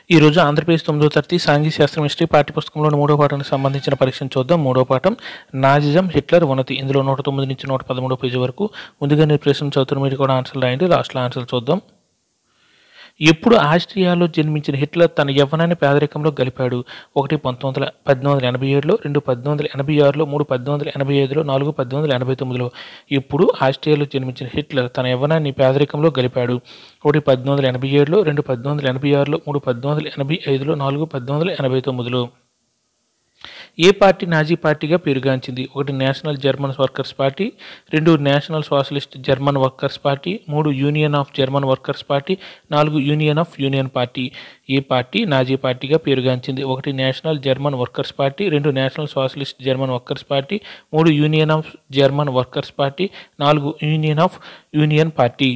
ఈరోజు ఆంధ్రప్రదేశ్ తొమ్మిదో తరగతి సాంఘిక శాస్త్రం హిస్టరీ పాఠ్యపుస్తకంలోని మూడో పాఠానికి సంబంధించిన పరీక్షను చూద్దాం మూడో పాఠం నాజిజం హిట్లర్ ఉన్నతి ఇందులో నూట తొమ్మిది నుంచి నూట పదమూడో పేజీ వరకు ముందుగా నేను ప్రశ్న చదువుతున్న మీరు కూడా ఆన్సర్లు రాయండి లాస్ట్లో ఆన్సర్లు చూద్దాం ఎప్పుడు ఆస్ట్రియాలో జన్మించిన హిట్లర్ తన యవ్వనాన్ని పేదరికంలో గలిపాడు ఒకటి పంతొమ్మిది వందల పద్దెనిమిది వందల ఎనభై ఏడులో రెండు పద్దెనిమిది వందల ఎనభై ఆరులో మూడు పద్దెనిమిది వందల ఎనభై ఐదులో నాలుగు పద్దెనిమిది వందల ఎనభై తొమ్మిదిలో ఇప్పుడు ఆస్ట్రియాలో జన్మించిన హిట్లర్ తన యవ్వనాన్ని పేదరికంలో గలిపాడు ఒకటి పద్దెనిమిది వందల ఎనభై ఏడులో రెండు పద్దెనిమిది వందల ఎనభై ఆరులో మూడు పద్దెనిమిది వందల ఎనభై ఐదులో నాలుగు పద్దెనిమిది వందల ఎనభై తొమ్మిదిలో ఏ పార్టీ నాజీ పార్టీగా పేరుగాంచింది ఒకటి నేషనల్ జర్మన్ వర్కర్స్ పార్టీ రెండు national socialist German workers party మూడు union of German workers party నాలుగు యూనియన్ ఆఫ్ యూనియన్ పార్టీ ఏ పార్టీ నాజీ పార్టీగా పేరుగాంచింది ఒకటి నేషనల్ జర్మన్ వర్కర్స్ పార్టీ రెండు national socialist German workers party మూడు union of German workers party నాలుగు union of union party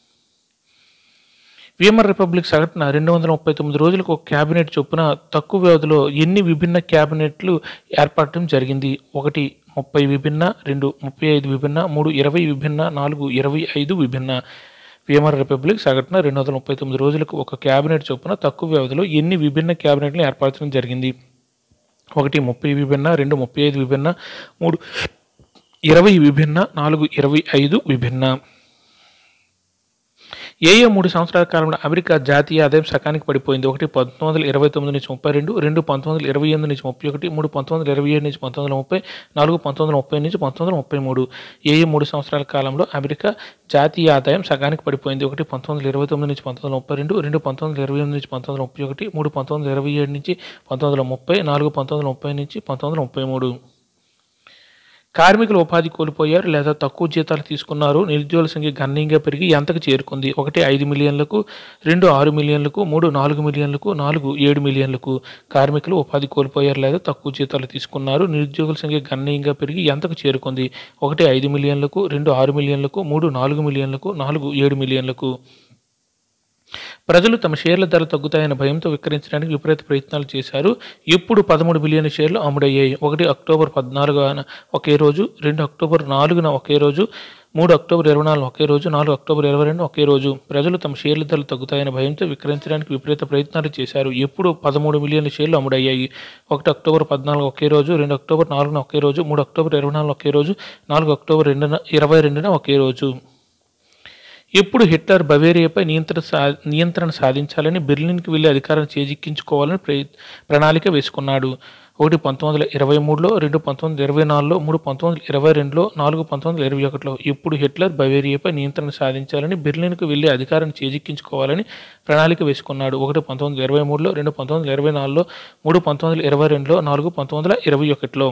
Weimar Republic సగటున రెండు వందల ముప్పై తొమ్మిది రోజులకు ఒక క్యాబినెట్ చొప్పున తక్కువ వ్యవధిలో ఎన్ని విభిన్న క్యాబినెట్లు ఏర్పడటం జరిగింది ఒకటి ముప్పై విభిన్న రెండు ముప్పై ఐదు విభిన్న మూడు ఇరవై విభిన్న నాలుగు ఇరవై ఐదు విభిన్న వీమర్ రిపబ్లిక్ సగటున రెండు వందల ముప్పై తొమ్మిది రోజులకు ఒక క్యాబినెట్ చొప్పున తక్కువ వ్యవధిలో ఎన్ని విభిన్న క్యాబినెట్లు ఏర్పరచడం జరిగింది ఒకటి ముప్పై విభిన్న రెండు ముప్పై ఐదు విభిన్న మూడు ఇరవై విభిన్న నాలుగు ఇరవై ఐదు విభిన్న ఏ ఏ మూడు సంవత్సరాల కాలంలో అమెరికా జాతీయ ఆదాయం సకానికి పడిపోయింది ఒకటి పంతొమ్మిది వందల ఇరవై తొమ్మిది నుంచి ముప్పై రెండు రెండు పంతొమ్మిది వందల ఇరవై ఎనిమిది నుంచి ముప్పై ఒకటి మూడు పంతొమ్మిది వందల ఇరవై ఏడు నుంచి పంతొమ్మిది వందల ముప్పై నాలుగు పంతొమ్మిది వందల ముప్పై నుంచి పంతొమ్మిది వందల ముప్పై మూడు ఏ ఏ మూడు సంవత్సరాల కాలంలో అమెరికా జాతీయ ఆదాయం సగానికి పడిపోయింది ఒకటి పంతొమ్మిది వందల ఇరవై తొమ్మిది నుంచి పంతొమ్మిది వందల ముప్పై రెండు రెండు పంతొమ్మిది వందల ఇరవై ఎనిమిది నుంచి పంతొమ్మిది వందల ముప్పై ఒకటి మూడు పంతొమ్మిది వందల ఇరవై ఏడు నుంచి పంతొమ్మిది వందల ముప్పై నాలుగు పంతొమ్మిది వందల ముప్పై నుంచి పంతొమ్మిది వందల ముప్పై మూడు కార్మికులు ఉపాధి కోల్పోయారు లేదా తక్కువ జీతాలు తీసుకున్నారు నిరుద్యోగుల సంఖ్య గణనీయంగా పెరిగి ఎంతకు చేరుకుంది ఒకటి ఐదు మిలియన్లకు రెండు ఆరు మిలియన్లకు మూడు నాలుగు మిలియన్లకు నాలుగు ఏడు మిలియన్లకు కార్మికులు ఉపాధి కోల్పోయారు లేదా తక్కువ జీతాలు తీసుకున్నారు నిరుద్యోగుల సంఖ్య గణనీయంగా పెరిగి ఎంతకు చేరుకుంది ఒకటి ఐదు మిలియన్లకు రెండు ఆరు మిలియన్లకు మూడు నాలుగు మిలియన్లకు నాలుగు ఏడు మిలియన్లకు ప్రజలు తమ షేర్ల ధర తగ్గుతాయన్న భయంతో విక్రయించడానికి విపరీత ప్రయత్నాలు చేశారు ఎప్పుడు పదమూడు బిలియన్ షేర్లు అమ్ముడయ్యాయి ఒకటి అక్టోబర్ పద్నాలుగున ఒకే రోజు రెండు అక్టోబర్ నాలుగున ఒకే రోజు మూడు అక్టోబర్ ఇరవై నాలుగు ఒకే రోజు నాలుగు అక్టోబర్ ఇరవై రెండు ఒకే రోజు ప్రజలు తమ షేర్ల ధరలు తగ్గుతాయన్న భయంతో విక్రయించడానికి విపరీత ప్రయత్నాలు చేశారు ఎప్పుడు పదమూడు మిలియన్ల షేర్లు అమ్ముడయ్యాయి ఒకటి అక్టోబర్ పద్నాలుగు ఒకే రోజు రెండు అక్టోబర్ నాలుగున ఒకే రోజు మూడు అక్టోబర్ ఇరవై నాలుగు ఒకే రోజు నాలుగు అక్టోబర్ రెండున ఇరవై రెండున ఒకే రోజు ఎప్పుడు హిట్లర్ బవేరియాపై నియంత్రణ సా నియంత్రణ సాధించాలని బెర్లిన్కి వెళ్లి అధికారం చేజిక్కించుకోవాలని ప్రయ ప్రణాళిక వేసుకున్నాడు ఒకటి పంతొమ్మిది వందల ఇరవై మూడులో రెండు పంతొమ్మిది వందల ఇరవై నాలుగులో మూడు పంతొమ్మిది వందల ఇరవై రెండులో నాలుగు పంతొమ్మిది వందల ఇరవై ఒకటిలో ఎప్పుడు హిట్లర్ బవేరియాపై నియంత్రణ సాధించాలని బెర్లిన్కు వెళ్లి అధికారం చేజిక్కించుకోవాలని ప్రణాళిక వేసుకున్నాడు ఒకటి పంతొమ్మిది వందల ఇరవై మూడులో రెండు పంతొమ్మిది వందల ఇరవై నాలుగులో మూడు పంతొమ్మిది వందల ఇరవై రెండులో నాలుగు పంతొమ్మిది వందల ఇరవై ఒకటిలో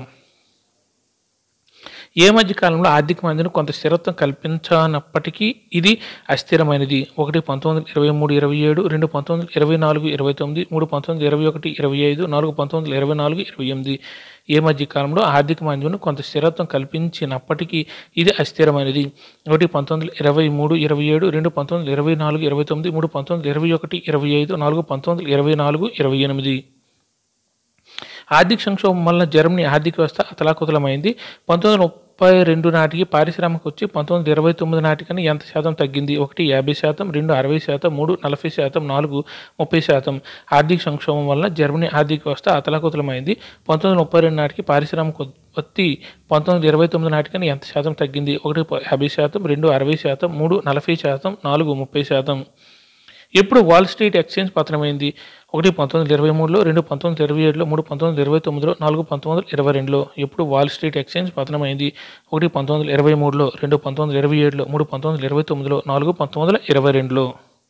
ఏ మధ్య కాలంలో ఆర్థిక మందిని కొంత స్థిరత్వం కల్పించనప్పటికీ ఇది అస్థిరమైనది ఒకటి పంతొమ్మిది వందల ఇరవై మూడు ఇరవై ఏడు రెండు పంతొమ్మిది వందల ఇరవై నాలుగు ఇరవై తొమ్మిది మూడు పంతొమ్మిది వందల ఇరవై ఒకటి ఇరవై ఐదు నాలుగు పంతొమ్మిది వందల ఇరవై నాలుగు ఇరవై ఎనిమిది ఏ మధ్య కాలంలో ఆర్థిక మాంద్యం కొంత స్థిరత్వం కల్పించినప్పటికీ ఇది అస్థిరమైనది ఒకటి పంతొమ్మిది వందల ఇరవై మూడు ఇరవై ఏడు రెండు పంతొమ్మిది వందల ఇరవై నాలుగు ఇరవై తొమ్మిది మూడు పంతొమ్మిది వందల ఇరవై ఒకటి ఇరవై ఐదు నాలుగు పంతొమ్మిది వందల ఇరవై నాలుగు ఇరవై ఎనిమిది ఆర్థిక సంక్షోభం వలన జర్మనీ ఆర్థిక వ్యవస్థ అతలాకుతలమైంది పంతొమ్మిది వందల ముప్పై రెండు నాటికి పారిశ్రామిక వచ్చి పంతొమ్మిది వందల ఇరవై తొమ్మిది నాటికని ఎంత శాతం తగ్గింది ఒకటి యాభై శాతం రెండు అరవై శాతం మూడు నలభై శాతం నాలుగు ముప్పై శాతం ఆర్థిక సంక్షోభం వలన జర్మనీ ఆర్థిక వ్యవస్థ అతలాకుతలమైంది పంతొమ్మిది వందల ముప్పై రెండు నాటికి పారిశ్రామిక ఉత్పత్తి పంతొమ్మిది వందల ఇరవై తొమ్మిది నాటికని ఎంత శాతం తగ్గింది ఒకటి యాభై శాతం రెండు అరవై శాతం మూడు నలభై శాతం నాలుగు ముప్పై శాతం ఎప్పుడు వాల్ స్ట్రీట్ ఎక్స్చేంజ్ పతనమైంది ఒకటి పంతొమ్మిది వందల ఇరవై మూడులో రెండు పంతొమ్మిది వందల ఇరవై ఏడులో మూడు పంతొమ్మిది వందల ఇరవై తొమ్మిదిలో నాలుగు పంతొమ్మిది వందల ఇరవై రెండులో ఎప్పుడు వాల్ స్ట్రీట్ ఎక్స్చేంజ్ పతనమైంది ఒకటి పంతొమ్మిది వందల ఇరవై మూడులో రెండు పంతొమ్మిది వందల ఇరవై ఏడులో మూడు పంతొమ్మిది వందల ఇరవై తొమ్మిదిలో నాలుగు పంతొమ్మిది వందల ఇరవై రెండులో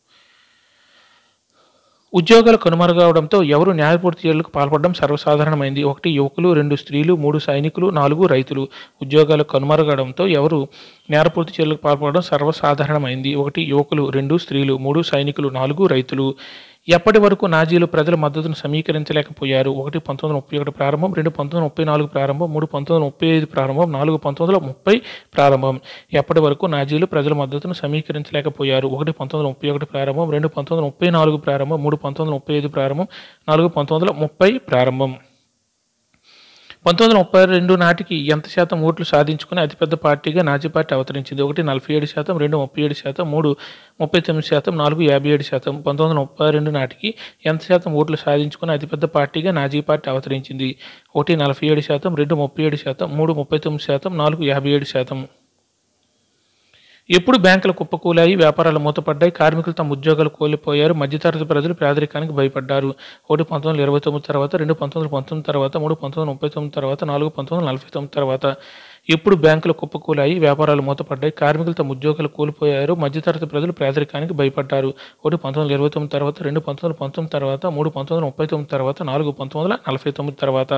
ఉద్యోగాలు కనుమరుగవడంతో ఎవరు న్యాయపూర్తి చర్యలకు పాల్పడడం సర్వసాధారణమైంది ఒకటి యువకులు రెండు స్త్రీలు మూడు సైనికులు నాలుగు రైతులు ఉద్యోగాలు కనుమరుగవడంతో ఎవరు నేరపూర్తి చర్యలకు పాల్పడడం సర్వసాధారణమైంది ఒకటి యువకులు రెండు స్త్రీలు మూడు సైనికులు నాలుగు రైతులు ఎప్పటి వరకు నాజీలు ప్రజల మద్దతును సమీకరించలేకపోయారు ఒకటి పంతొమ్మిది వందల ముప్పై ఒకటి ప్రారంభం రెండు పంతొమ్మిది వందల ముప్పై నాలుగు ప్రారంభం మూడు పంతొమ్మిది వందల ముప్పై ఐదు ప్రారంభం నాలుగు పంతొమ్మిది వందల ముప్పై ప్రారంభం ఎప్పటి వరకు నాజీలు ప్రజల మద్దతును సమీకరించలేకపోయారు ఒకటి పంతొమ్మిది వందల ముప్పై ఒకటి ప్రారంభం రెండు పంతొమ్మిది వందల ముప్పై నాలుగు ప్రారంభం మూడు పంతొమ్మిది వందల ముప్పై ఐదు ప్రారంభం నాలుగు పంతొమ్మిది వందల ముప్పై ప్రారంభం పంతొమ్మిది వందల ముప్పై రెండు నాటికి ఎంత శాతం ఓట్లు సాధించుకుని అతిపెద్ద పార్టీగా నాజీ పార్టీ అవతరించింది ఒకటి నలభై ఏడు శాతం రెండు ముప్పై ఏడు శాతం మూడు ముప్పై తొమ్మిది శాతం నాలుగు యాభై ఏడు శాతం పంతొమ్మిది వందల ముప్పై రెండు నాటికి ఎంత శాతం ఓట్లు సాధించుకుని అతిపెద్ద పార్టీగా నాజీ పార్టీ అవతరించింది ఒకటి నలభై ఏడు శాతం రెండు ముప్పై ఏడు శాతం మూడు ముప్పై తొమ్మిది శాతం నాలుగు యాభై ఏడు శాతం ఎప్పుడు బ్యాంకులు కుప్పకూలాయి వ్యాపారాలు మూతపడ్డాయి కార్మికులు తమ ఉద్యోగాలు కోల్పోయారు మధ్యతరగతి ప్రజలు పేదరికానికి భయపడ్డారు ఒకటి పంతొమ్మిది వందల ఇరవై తొమ్మిది తర్వాత రెండు పంతొమ్మిది వందల పంతొమ్మిది తర్వాత మూడు పంతొమ్మిది వందల ముప్పై తొమ్మిది తర్వాత నాలుగు పంతొమ్మిది వందల నలభై తొమ్మిది తర్వాత ఎప్పుడు బ్యాంకులు కుప్పకూలాయి వ్యాపారాలు మూతపడ్డాయి కార్మికులు తమ ఉద్యోగాలు కోల్పోయారు మధ్యతరగతి ప్రజలు పేదరికానికి భయపడ్డారు ఒకటి పంతొమ్మిది వందల ఇరవై తొమ్మిది తర్వాత రెండు పంతొమ్మిది వందల పంతొమ్మిది తర్వాత మూడు పంతొమ్మిది వందల ముప్పై తొమ్మిది తర్వాత నాలుగు పంతొమ్మిది వందల నలభై తొమ్మిది తర్వాత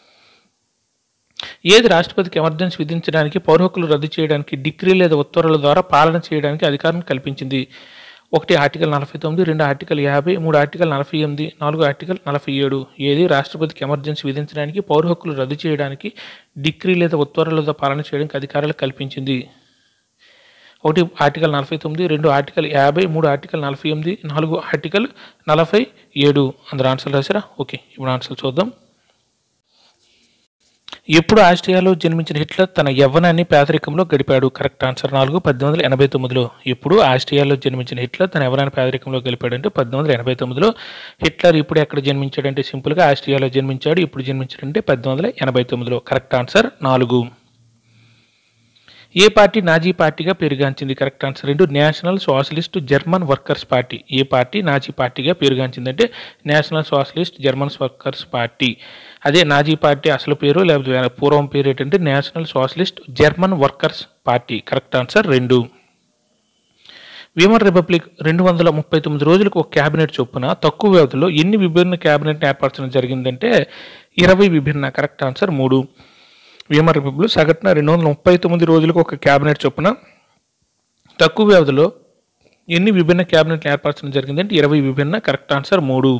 ఏది రాష్ట్రపతికి ఎమర్జెన్సీ విధించడానికి పౌర హక్కులు రద్దు చేయడానికి డిగ్రీ లేదా ఉత్తర్వుల ద్వారా పాలన చేయడానికి అధికారం కల్పించింది ఒకటి ఆర్టికల్ నలభై తొమ్మిది రెండు ఆర్టికల్ యాభై మూడు ఆర్టికల్ నలభై ఎనిమిది నాలుగు ఆర్టికల్ నలభై ఏడు ఏది రాష్ట్రపతికి ఎమర్జెన్సీ విధించడానికి పౌర హక్కులు రద్దు చేయడానికి డిగ్రీ లేదా ఉత్తర్వులతో పాలన చేయడానికి అధికారాలు కల్పించింది ఒకటి ఆర్టికల్ నలభై తొమ్మిది రెండు ఆర్టికల్ యాభై మూడు ఆర్టికల్ నలభై ఎనిమిది నాలుగు ఆర్టికల్ నలభై ఏడు అందరు ఆన్సర్ రాసారా ఓకే ఇప్పుడు ఆన్సర్ చూద్దాం ఎప్పుడు ఆస్ట్రియాలో జన్మించిన హిట్లర్ తన యవ్వనాన్ని పేదరికంలో గడిపాడు కరెక్ట్ ఆన్సర్ నాలుగు పద్దెనిమిది వందల ఎనభై తొమ్మిదిలో ఎప్పుడు ఆస్ట్రియాలో జన్మించిన హిట్లర్ తన యవ్వనాన్ని పేదరికంలో గడిపాడు అంటే పద్దెనిమిది వందల ఎనభై తొమ్మిదిలో హిట్లర్ ఇప్పుడు ఎక్కడ జన్మించాడంటే సింపుల్గా ఆస్ట్రియాలో జన్మించాడు ఇప్పుడు జన్మించాడంటే పద్దెనిమిది వందల ఎనభై తొమ్మిదిలో కరెక్ట్ ఆన్సర్ నాలుగు ఏ పార్టీ నాజీ పార్టీగా పెరుగాంచింది కరెక్ట్ ఆన్సర్ రెండు national socialist German workers party ఏ పార్టీ నాజీ పార్టీగా పెరుగాంచిందంటే national socialist German workers party అదే నాజీ పార్టీ అసలు పేరు లేకపోతే వేరే పూర్వం పేరు ఏంటంటే national socialist German workers party correct answer రెండు విమర్ రిపబ్లిక్ రెండు వందల ముప్పై తొమ్మిది రోజులకు ఒక క్యాబినెట్ చొప్పున తక్కువ వ్యవధిలో ఎన్ని విభిన్న క్యాబినెట్ ఏర్పరచడం జరిగిందంటే ఇరవై విభిన్న కరెక్ట్ ఆన్సర్ మూడు విమర్ రిపబ్లిక్ సగటున రెండు వందల ముప్పై తొమ్మిది రోజులకు ఒక క్యాబినెట్ చొప్పున తక్కువ వ్యవధిలో ఎన్ని విభిన్న క్యాబినెట్లు ఏర్పరచడం జరిగిందంటే ఇరవై విభిన్న కరెక్ట్ ఆన్సర్ మూడు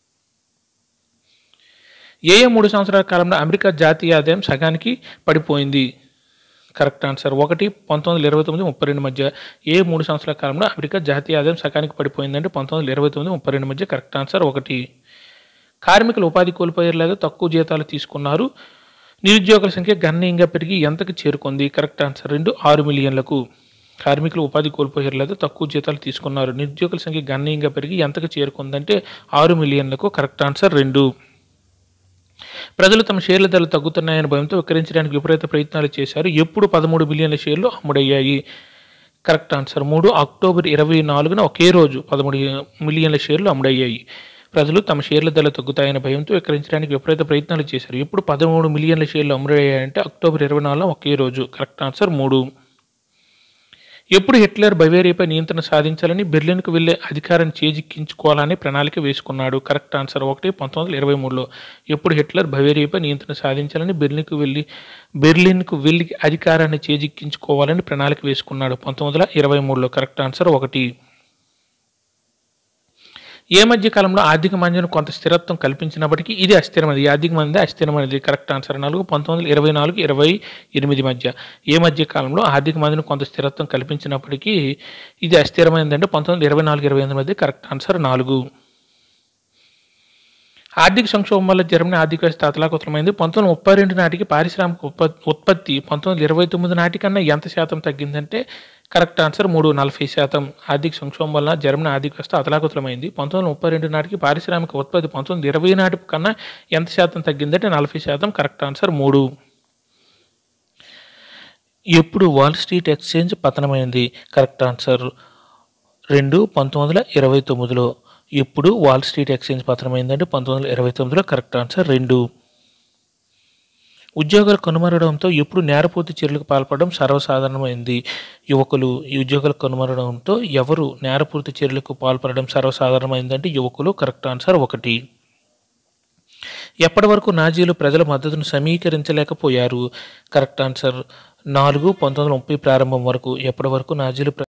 ఏ ఏ మూడు సంవత్సరాల కాలంలో అమెరికా జాతీయ ఆదాయం సగానికి పడిపోయింది కరెక్ట్ ఆన్సర్ ఒకటి పంతొమ్మిది వందల ఇరవై తొమ్మిది ముప్పై రెండు మధ్య ఏ మూడు సంవత్సరాల కాలంలో అమెరికా జాతీయ ఆదాయం సగానికి పడిపోయిందంటే పంతొమ్మిది వందల ఇరవై తొమ్మిది ముప్పై రెండు మధ్య కరెక్ట్ ఆన్సర్ ఒకటి కార్మికులు ఉపాధి కోల్పోయారు లేదా తక్కువ జీతాలు తీసుకున్నారు నిరుద్యోగుల సంఖ్య గణనీయంగా పెరిగి ఎంతకు చేరుకుంది కరెక్ట్ ఆన్సర్ రెండు ఆరు మిలియన్లకు కార్మికులు ఉపాధి కోల్పోయారు లేదా తక్కువ జీతాలు తీసుకున్నారు నిరుద్యోగుల సంఖ్య గణనీయంగా పెరిగి ఎంతకు చేరుకుందంటే ఆరు మిలియన్లకు కరెక్ట్ ఆన్సర్ రెండు ప్రజలు తమ షేర్ల ధరలు తగ్గుతున్నాయని భయంతో విక్రయించడానికి విపరీత ప్రయత్నాలు చేశారు ఎప్పుడు పదమూడు బిలియన్ల షేర్లు అమ్ముడయ్యాయి కరెక్ట్ ఆన్సర్ మూడు అక్టోబర్ ఇరవై నాలుగున ఒకే రోజు పదమూడు మిలియన్ల షేర్లు అమ్ముడయ్యాయి ప్రజలు తమ షేర్ల ధరలు తగ్గుతాయని భయంతో విక్రయించడానికి విపరీత ప్రయత్నాలు చేశారు ఎప్పుడు పదమూడు మిలియన్ల షేర్లు అమ్ముడయ్యాయంటే అక్టోబర్ ఇరవై నాలుగున ఒకే రోజు కరెక్ట్ ఆన్సర్ మూడు ఎప్పుడు హిట్లర్ బవేరియాపై నియంత్రణ సాధించాలని బెర్లిన్కు వెళ్లే అధికారాన్ని చేజిక్కించుకోవాలని ప్రణాళిక వేసుకున్నాడు కరెక్ట్ ఆన్సర్ ఒకటి పంతొమ్మిది వందల ఇరవై మూడులో ఎప్పుడు హిట్లర్ బవేరియాపై నియంత్రణ సాధించాలని బెర్లిన్కు వెళ్ళి బెర్లిన్కు వెళ్లి అధికారాన్ని చేజిక్కించుకోవాలని ప్రణాళిక వేసుకున్నాడు పంతొమ్మిది వందల ఇరవై మూడులో కరెక్ట్ ఆన్సర్ ఒకటి ఏ మధ్య కాలంలో ఆర్థిక మంజను కొంత స్థిరత్వం కల్పించినప్పటికీ ఇది అస్థిరమైనది ఈ ఆర్థిక మంది అస్థిరమైనది కరెక్ట్ ఆన్సర్ నాలుగు పంతొమ్మిది వందల ఇరవై నాలుగు ఇరవై ఎనిమిది మధ్య ఏ మధ్య కాలంలో ఆర్థిక మందిని కొంత స్థిరత్వం కల్పించినప్పటికీ ఇది అస్థిరమైనది అంటే పంతొమ్మిది వందల ఇరవై నాలుగు ఇరవై ఎనిమిది మధ్య కరెక్ట్ ఆన్సర్ నాలుగు ఆర్థిక సంక్షోభం వల్ల జర్మనీ ఆర్థిక వ్యవస్థ అతలాకుతలమైంది పంతొమ్మిది వందల ముప్పై రెండు నాటికి పారిశ్రామిక ఉత్పత్తి ఉత్పత్తి పంతొమ్మిది వందల ఇరవై తొమ్మిది నాటికన్నా ఎంత శాతం తగ్గిందంటే కరెక్ట్ ఆన్సర్ మూడు నలభై శాతం ఆర్థిక సంక్షోభం వల్ల జర్మనీ ఆర్థిక వ్యవస్థ అతలాకుతలమైంది పంతొమ్మిది వందల ముప్పై రెండు నాటికి పారిశ్రామిక ఉత్పత్తి పంతొమ్మిది వందల ఇరవై నాటి కన్నా ఎంత శాతం తగ్గిందంటే నలభై శాతం కరెక్ట్ ఆన్సర్ మూడు ఎప్పుడు వాల్ స్ట్రీట్ ఎక్స్చేంజ్ పతనమైంది కరెక్ట్ ఆన్సర్ రెండు పంతొమ్మిది వందల ఇరవై తొమ్మిదిలో ఎప్పుడు వాల్ స్ట్రీట్ ఎక్స్చేంజ్ పతనమైందంటే పంతొమ్మిది వందల ఇరవై తొమ్మిదిలో కరెక్ట్ ఆన్సర్ రెండు ఉద్యోగాలు కనుమరడంతో ఎప్పుడు నేరపూర్తి చర్యలకు పాల్పడడం సర్వసాధారణమైంది యువకులు ఈ ఉద్యోగాలు కనుమరడంతో ఎవరు నేరపూర్తి చర్యలకు పాల్పడడం సర్వసాధారణమైందంటే యువకులు కరెక్ట్ ఆన్సర్ ఒకటి ఎప్పటి వరకు నాజీలు ప్రజల మద్దతును సమీకరించలేకపోయారు కరెక్ట్ ఆన్సర్ నాలుగు పంతొమ్మిది వందల ముప్పై ప్రారంభం వరకు ఎప్పటి వరకు నాజీలు ప్ర-